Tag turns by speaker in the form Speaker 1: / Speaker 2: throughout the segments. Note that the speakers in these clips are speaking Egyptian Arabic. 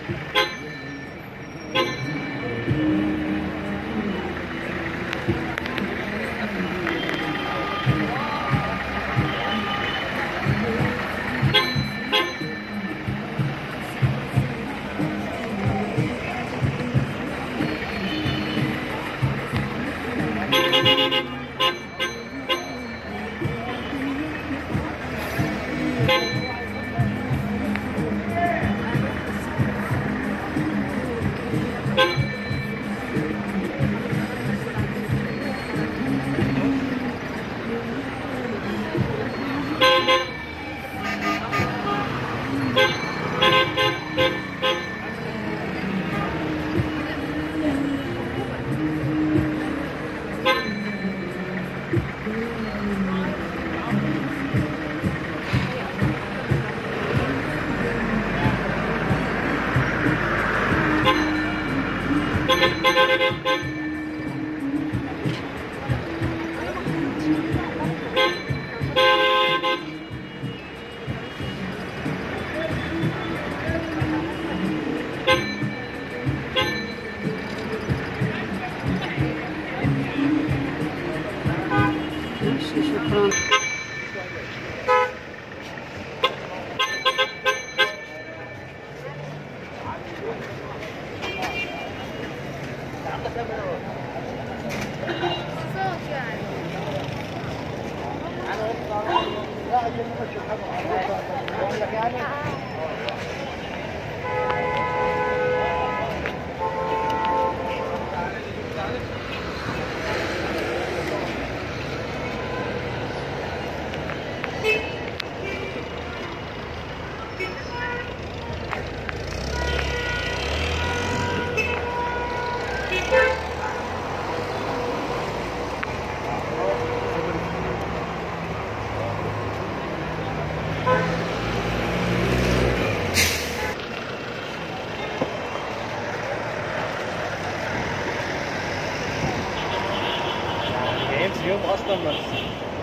Speaker 1: ماشي شكرا
Speaker 2: جايين في يوم اصلا بس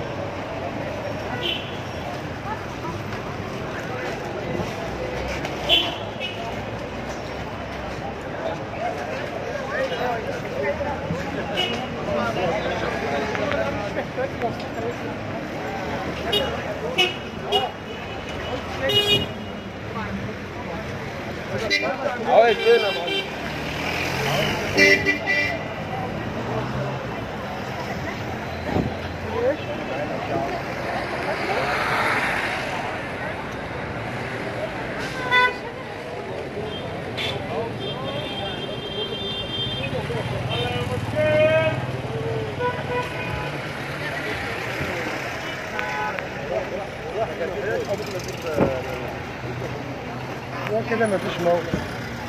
Speaker 2: عاوز فين يا معلم؟ كده مفيش موقف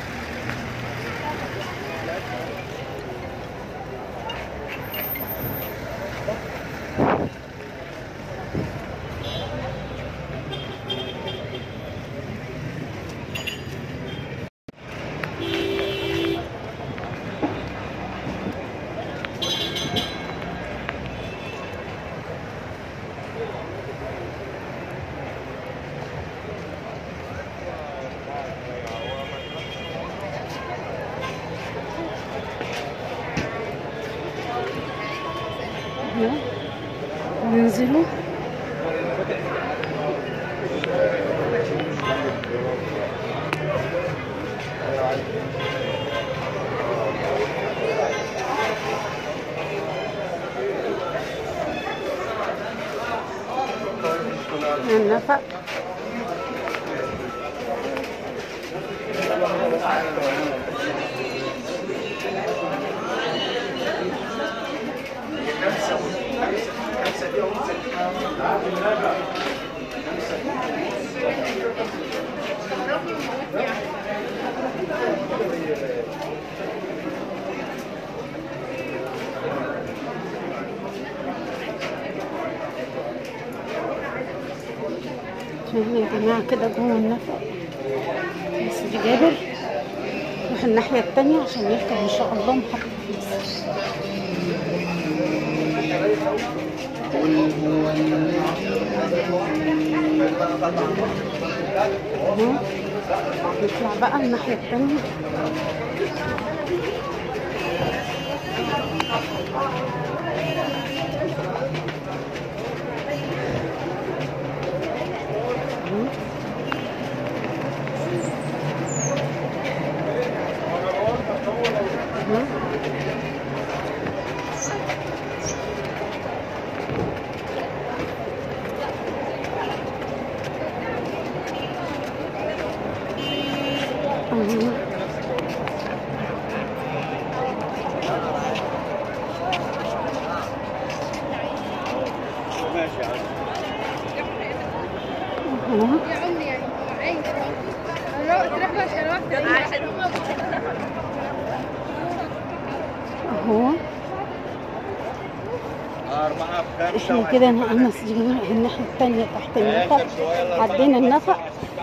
Speaker 1: ننزلوا النفق شايفين يا جماعة كده جوه النفق بس دي جابر نروح الناحية التانية عشان نركب إن شاء الله محطة مصر أهو. نطلع بقى الناحية التانية
Speaker 2: ماشي يا عم
Speaker 3: يا عمي يعني عين الوقت رحلة عشان واحدة
Speaker 1: اهو
Speaker 2: أربعة بخمسة
Speaker 1: احنا كده نقلنا السجارة الناحية التانية تحت النفق عدينا النفق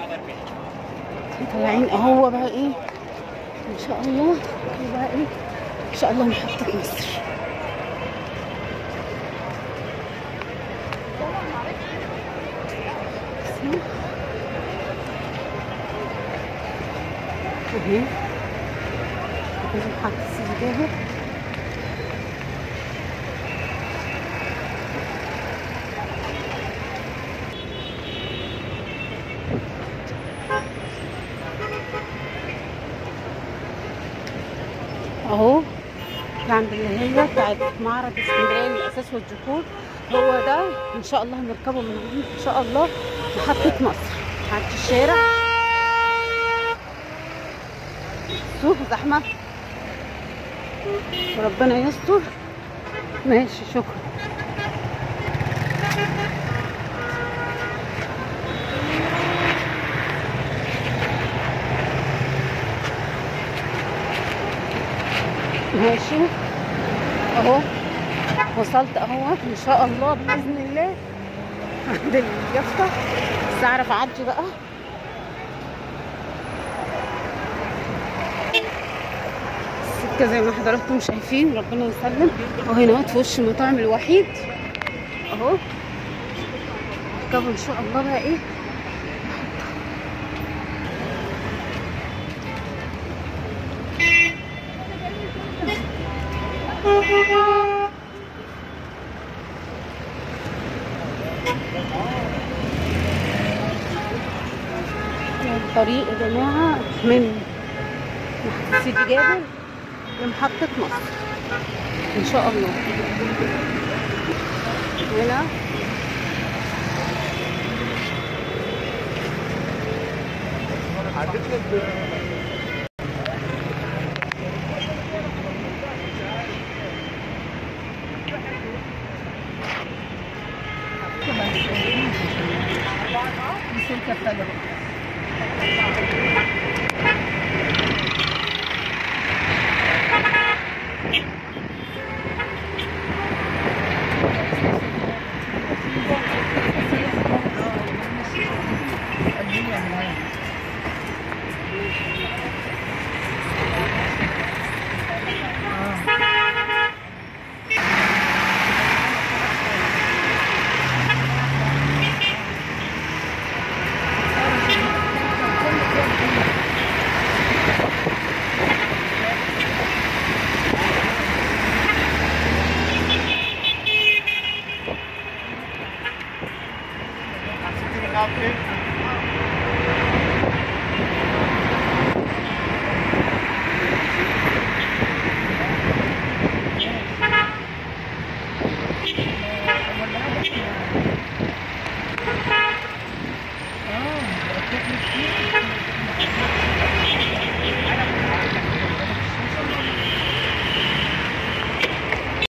Speaker 1: طالعين اهو بقى ايه ان شاء الله بقى ايه ان شاء الله محطة مصر اهي كده محطة السجارة اهو ده عند اللي هي بتاعت معرض اسكندريه للاساس والديكور هو ده ان شاء الله هنركبه من هنا ان شاء الله محطه مصر عند الشارع شوف زحمه وربنا يستر ماشي شكرا ماشي اهو وصلت اهو ان شاء الله باذن الله عند اليافطه بس اعرف اعدي بقى السكه زي ما حضراتكم شايفين ربنا يسلم وهنا اهوت في وش المطاعم الوحيد اهو اركبوا ان شاء الله بقى ايه الطريق يا جماعة من محطة سيدي جابر لمحطة مصر إن شاء الله هنا
Speaker 2: عدت لك عم